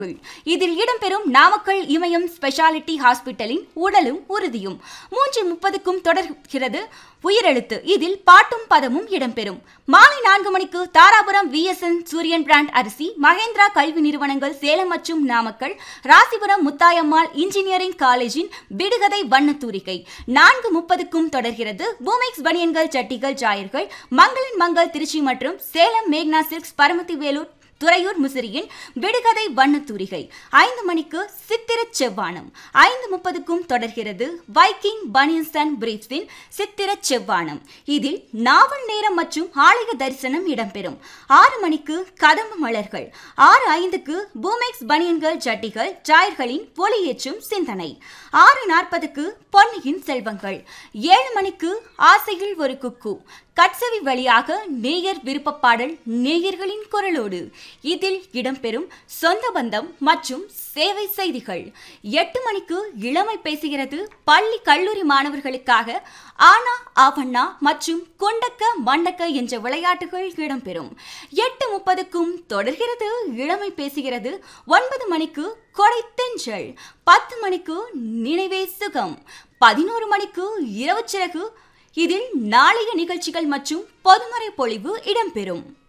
இதில் இடம்பெறும் நாமக்கல் இமயம் ஸ்பெஷாலிட்டி ஹாஸ்பிட்டலின் உடலும் உறுதியும் மூன்று முப்பதுக்கும் தொடர்கிறது உயிரெழுத்து இதில் பாட்டும் பதமும் இடம்பெறும் மாலை நான்கு மணிக்கு தாராபுரம் விஎஸ்என் சூரியன் பிராண்ட் அரிசி மகேந்திரா கல்வி நிறுவனங்கள் சேலம் மற்றும் நாமக்கல் ராசிபுரம் முத்தாயம்மாள் இன்ஜினியரிங் காலேஜின் விடுகதை வண்ணத்தூரிகை நான்கு முப்பதுக்கும் தொடர்கிறது பூமெக்ஸ் பனியன்கள் சட்டிகள் ஜாயர்கள் மங்களன் மங்கள் திருச்சி மற்றும் சேலம் மேக்னா சில்க்ஸ் பரமத்தி வேலூர் துறையூர் முசிறியின் விடுகதை வண்ணத்தூரிகை ஐந்து மணிக்கு சித்திரச் செவ்வானம் ஐந்து முப்பதுக்கும் தொடர்கிறது வைக்கிங் பனியன்ஸ் அண்ட் பிரீப்ஸின் சித்திரச் செவ்வானம் இதில் நாவல் நேரம் மற்றும் ஆலய தரிசனம் இடம்பெறும் ஆறு மணிக்கு கதம்பு மலர்கள் ஆறு ஐந்துக்கு பூமெக்ஸ் பனியன்கள் ஜட்டிகள் ஜாயர்களின் ஒளியேற்றும் சிந்தனை ஆறு நாற்பதுக்கு பொன்னியின் செல்வங்கள் ஏழு மணிக்கு ஆசையில் ஒரு குக்கு கட்சவி வழியாக நேயர் விருப்ப பாடல் நேயர்களின் குரலோடு இதில் இடம்பெறும் சொந்த பந்தம் மற்றும் சேவை செய்திகள் எட்டு மணிக்கு இளமை பேசுகிறது பள்ளி கல்லூரி மாணவர்களுக்காக ஆனா ஆவண்ணா மற்றும் கொண்டக்க மண்டக்க என்ற விளையாட்டுகள் இடம்பெறும் எட்டு முப்பதுக்கும் தொடர்கிறது இளமை பேசுகிறது ஒன்பது மணிக்கு கொடை தென்றல் பத்து மணிக்கு நினைவே சுகம் பதினோரு மணிக்கு இரவு சிறகு இதில் நாளைய நிகழ்ச்சிகள் மற்றும் பொதுமறை பொழிவு இடம்பெறும்